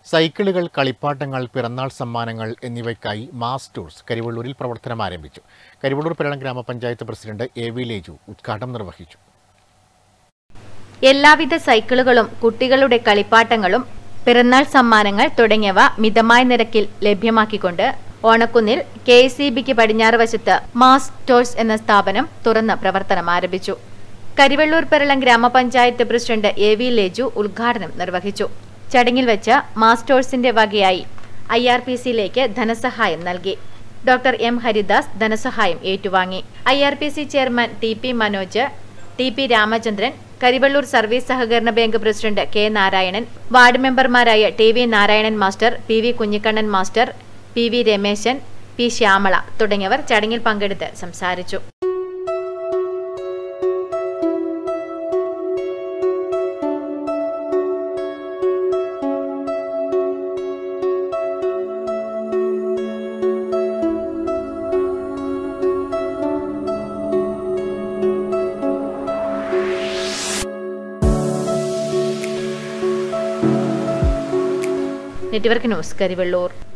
സൈക്കിളുകൾ കളിപ്പാട്ടങ്ങൾ പിറന്നാൾ സമ്മാനങ്ങൾ എന്നിവയ്ക്കായി മാസ് ടൂർസ് കരിവള്ളൂരിൽ പ്രവർത്തനം ആരംഭിച്ചു കരിവള്ളൂർ പെരളം ഗ്രാമപഞ്ചായത്ത് പ്രസിഡന്റ് എ വി ലേജു ഉദ്ഘാടനം നിർവഹിച്ചു എല്ലാവിധ സൈക്കിളുകളും കുട്ടികളുടെ കളിപ്പാട്ടങ്ങളും പിറന്നാൾ സമ്മാനങ്ങൾ തുടങ്ങിയവ മിതമായ നിരക്കിൽ ലഭ്യമാക്കിക്കൊണ്ട് ഓണക്കുന്നിൽ കെ എസ് ഇ ബിക്ക് പടിഞ്ഞാറ് വശത്ത് മാസ് ടോഴ്സ് എന്ന സ്ഥാപനം തുറന്ന് പ്രവർത്തനം ആരംഭിച്ചു കരിവള്ളൂർ പെരളം ഗ്രാമപഞ്ചായത്ത് പ്രസിഡന്റ് എ വി ലേജു ഉദ്ഘാടനം നിർവഹിച്ചു ചടങ്ങിൽ വെച്ച് മാസ് ടോഴ്സിന്റെ വകയായി ഐ ആർ പി സിയിലേക്ക് ധനസഹായം നൽകി ഡോക്ടർ എം ഹരിദാസ് ധനസഹായം ഏറ്റുവാങ്ങി I R P C chairman T P Manoj T P Ramachandran Karivellur service സഹകരണ bank president K Narayanan ward മെമ്പർമാരായ T V Narayanan master P V Kunhikannan master P V Rameshan P Shyamala തുടങ്ങിയവർ ചടങ്ങിൽ പങ്കെടുത്ത് സംസാരിച്ചു നെറ്റ്വർക്ക് ന്യൂസ് കരിവള്ളൂർ